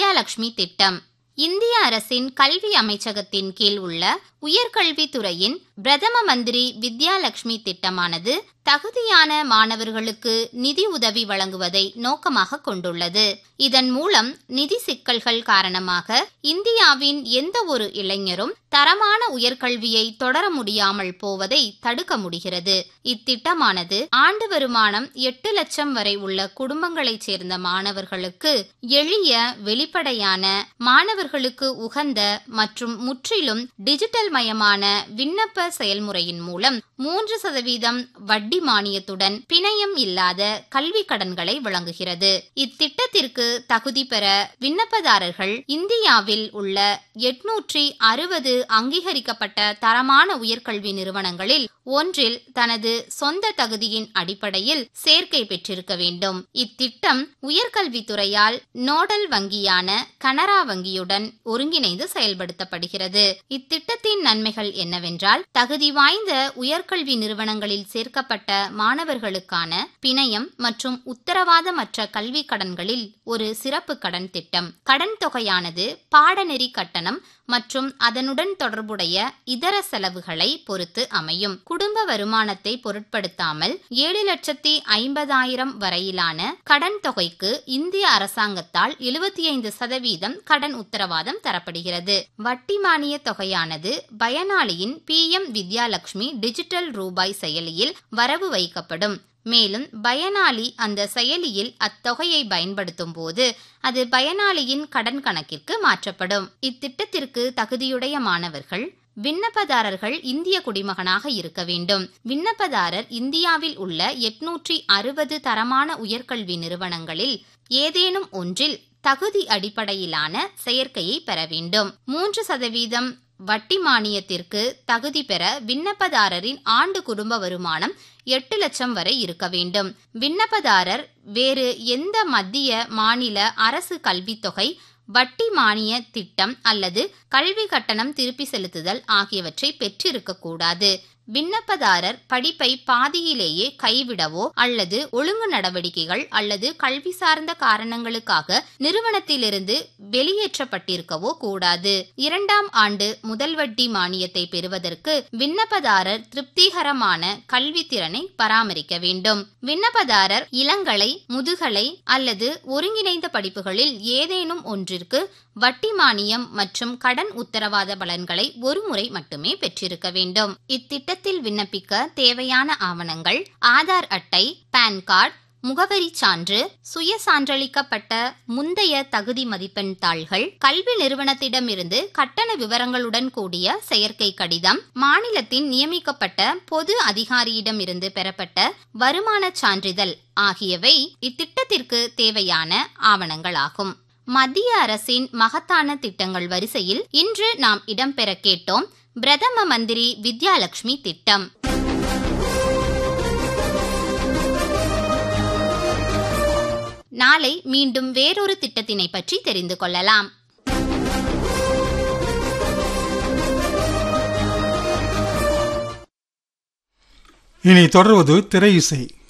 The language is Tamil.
வித்யாலட்சுமி திட்டம் இந்திய அரசின் கல்வி அமைச்சகத்தின் கீழ் உள்ள உயர்கல்வித்துறையின் பிரதம மந்திரி வித்யாலட்சுமி திட்டமானது தகுதியான மாணவர்களுக்கு நிதி உதவி வழங்குவதை நோக்கமாக கொண்டுள்ளது இதன் மூலம் நிதி சிக்கல்கள் காரணமாக இந்தியாவின் எந்த ஒரு இளைஞரும் தரமான உயர்கல்வியை தொடர முடியாமல் போவதை தடுக்க முடிகிறது இத்திட்டமானது ஆண்டு வருமானம் எட்டு லட்சம் வரை உள்ள குடும்பங்களைச் சேர்ந்த மாணவர்களுக்கு எளிய வெளிப்படையான மாணவர்களுக்கு உகந்த மற்றும் முற்றிலும் டிஜிட்டல் மயமான விண்ணப்ப செயல்முறையின் மூலம் மூன்று சதவீதம் வட்டி மானியத்துடன் பிணையம் இல்லாத கல்வி கடன்களை வழங்குகிறது இத்திட்டத்திற்கு தகுதி பெற விண்ணப்பதாரர்கள் இந்தியாவில் உள்ள எட்நூற்றி அறுபது அங்கீகரிக்கப்பட்ட தரமான உயர்கல்வி நிறுவனங்களில் ஒன்றில் தனது சொந்த தகுதியின் அடிப்படையில் சேர்க்கை பெற்றிருக்க வேண்டும் இத்திட்டம் உயர்கல்வித்துறையால் நோடல் வங்கியான கனரா வங்கியுடன் ஒருங்கிணைந்து செயல்படுத்தப்படுகிறது இத்திட்டத்தின் நன்மைகள் என்னவென்றால் தகுதி வாய்ந்த உயர்கல்வி நிறுவனங்களில் சேர்க்கப்பட்ட மாணவர்களுக்கான பிணையம் மற்றும் உத்தரவாதமற்ற கல்வி கடன்களில் ஒரு சிறப்பு கடன் திட்டம் கடன் தொகையானது பாடநெறி கட்டணம் மற்றும் அதனுடன் தொடர்புடைய இதர செலவுகளை பொறுத்து அமையும் குடும்ப வருமானத்தை பொருட்படுத்தாமல் ஏழு லட்சத்தி ஐம்பதாயிரம் வரையிலான கடன் தொகைக்கு இந்திய அரசாங்கத்தால் எழுபத்தி ஐந்து சதவீதம் கடன் உத்தரவாதம் தரப்படுகிறது வட்டி மானிய தொகையானது பயனாளியின் பி எம் வித்யாலட்சுமி டிஜிட்டல் ரூபாய் செயலியில் வரவு வைக்கப்படும் மேலும் பயனாளி அந்த செயலியில் அத்தொகையை பயன்படுத்தும் போது அது பயனாளியின் கடன் கணக்கிற்கு மாற்றப்படும் இத்திட்டத்திற்கு தகுதியுடைய மாணவர்கள் விண்ணப்பதாரர்கள் இந்திய குடிமகனாக இருக்க வேண்டும் விண்ணப்பதாரர் இந்தியாவில் உள்ள எட்நூற்றி அறுபது தரமான உயர்கல்வி நிறுவனங்களில் ஏதேனும் ஒன்றில் தகுதி அடிப்படையிலான செயற்கையை பெற வேண்டும் மூன்று சதவீதம் வட்டி மானியத்திற்கு தகுதி பெற விண்ணப்பதாரரின் ஆண்டு குடும்ப வருமானம் எட்டு லட்சம் வரை இருக்க வேண்டும் விண்ணப்பதாரர் வேறு எந்த மத்திய மாநில அரசு கல்வித்தொகை வட்டி மானிய திட்டம் அல்லது கல்வி கட்டணம் திருப்பி செலுத்துதல் ஆகியவற்றை பெற்றிருக்கக்கூடாது விண்ணப்பதாரர் படிப்பை பாதியிலேயே கைவிடவோ அல்லது ஒழுங்கு நடவடிக்கைகள் அல்லது கல்வி சார்ந்த காரணங்களுக்காக நிறுவனத்திலிருந்து வெளியேற்றப்பட்டிருக்கவோ கூடாது இரண்டாம் ஆண்டு முதல் வட்டி மானியத்தை பெறுவதற்கு விண்ணப்பதாரர் திருப்திகரமான கல்வி திறனை பராமரிக்க வேண்டும் விண்ணப்பதாரர் இளங்கலை முதுகலை அல்லது ஒருங்கிணைந்த படிப்புகளில் ஏதேனும் ஒன்றிற்கு வட்டி மானியம் மற்றும் கடன் உத்தரவாத பலன்களை ஒருமுறை மட்டுமே பெற்றிருக்க வேண்டும் இத்திட்டத்தில் விண்ணப்பிக்க தேவையான ஆவணங்கள் ஆதார் அட்டை பான் கார்டு முகவரி சான்று சுய சான்றளிக்கப்பட்ட முந்தைய தகுதி மதிப்பெண் தாள்கள் கல்வி நிறுவனத்திடமிருந்து கட்டண விவரங்களுடன் கூடிய செயற்கை கடிதம் மாநிலத்தின் நியமிக்கப்பட்ட பொது அதிகாரியிடமிருந்து பெறப்பட்ட வருமான சான்றிதழ் ஆகியவை இத்திட்டத்திற்கு தேவையான ஆவணங்களாகும் மத்திய அரசின் மகத்தான திட்டங்கள் வரிசையில் இன்று நாம் இடம்பெற கேட்டோம் பிரதம மந்திரி வித்யாலட்சுமி திட்டம் நாளை மீண்டும் வேறொரு திட்டத்தினை பற்றி தெரிந்து கொள்ளலாம் இனி தொடர்வது திரை இசை